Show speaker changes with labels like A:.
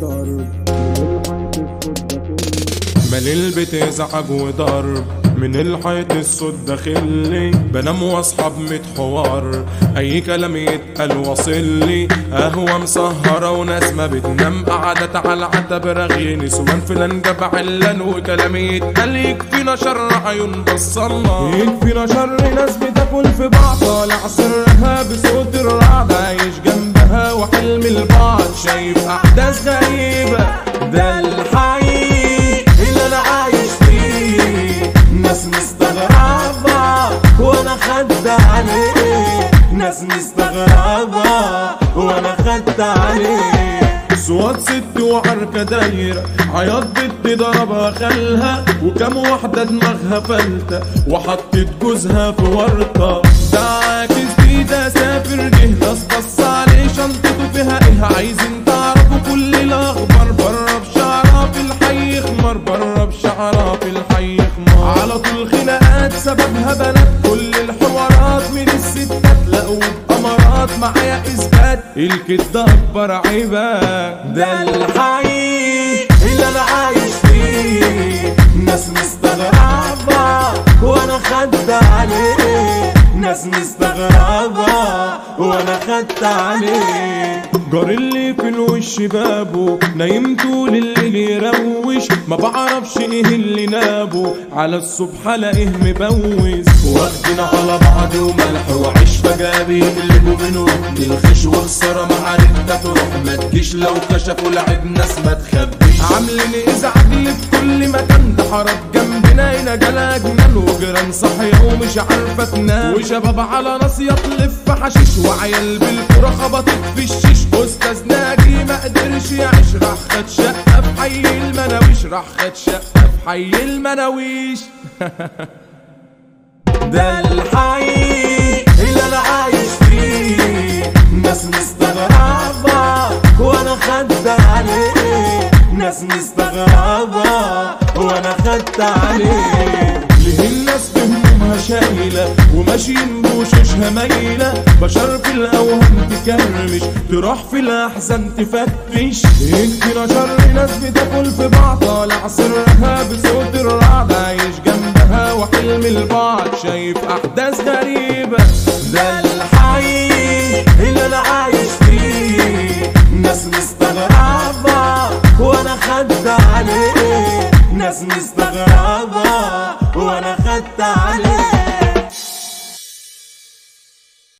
A: ضرب
B: مال البيت ازعج وضرب من الحيط الصوت داخلي بنام واصحى بميت حوار اي كلام يتقال واصل لي قهوه مسهره وناس ما بتنام قعدت على العتب رغي نسوان فلان جاب علان وكلام يتقال يكفينا شر عيون بصلنا يكفينا شر ناس بتاكل في بعض طالع سرها بصوت الرعد عايش جنبها وحلم البعض شايف احداث غريبه ده الحقيقي اللي انا عايش فيه ناس مستغربة وانا خدت عليه ناس مستغربة وانا خدت عليه صوت ست وعركة دايرة عياط بنت ضربها خالها وكم واحدة دماغها فلتة وحطت جوزها في ورطة ده عاكس دي ده سافر جه ناس بص عليه شنطته فيها ايه عايزين تعرفوا كل الاخبار بره بشعرها في الحي خمر بره بشعرها في الحي خمر على طول خناقات سببها بنات كل الحوارات من الستات لقوا بأمارات معايا اثبات الكد اكبر عيبة ده الحقيقي اللي انا عايش فيه ناس مستغربة وانا خدت عليه ناس مستغربة وانا خدت عليه جار اللي في الوش بابه نايم طول الليل يروش ما بعرفش ايه اللي نابه على الصبح الاقيه مبوس واخدين على بعض وملح وعيش فجأة بيقلبوا منه الخش وخسارة مع عرفتها تروح ما تجيش لو كشفوا لعب ناس ما تخبيش عاملين ازعاج اللي في كل مكان ده حرب جنبنا هنا جالا اجمل وجيران صاحية ومش عارفة تنام وشباب على ناصية تلف حشيش وعيال بالكرة خبطت في الشيش استاذ ناجي ما قدرش يعيش راح خد شقة في حي المناويش راح خد شقة في حي المناويش ده الحقيقي اللي انا عايش فيه ناس مستغربة وانا خدت عليه ناس مستغربة وانا خدت عليه ليه الناس بهمومها شايلة وماشيين بوشوشها مايلة بشر في الأوهام تكرمش تروح في الأحزان تفتش يمكن شر ناس بتاكل في بعض طالع سرها بصوت الرعد عايش جنبها وحلم البعض شايف أحداث غريبة ده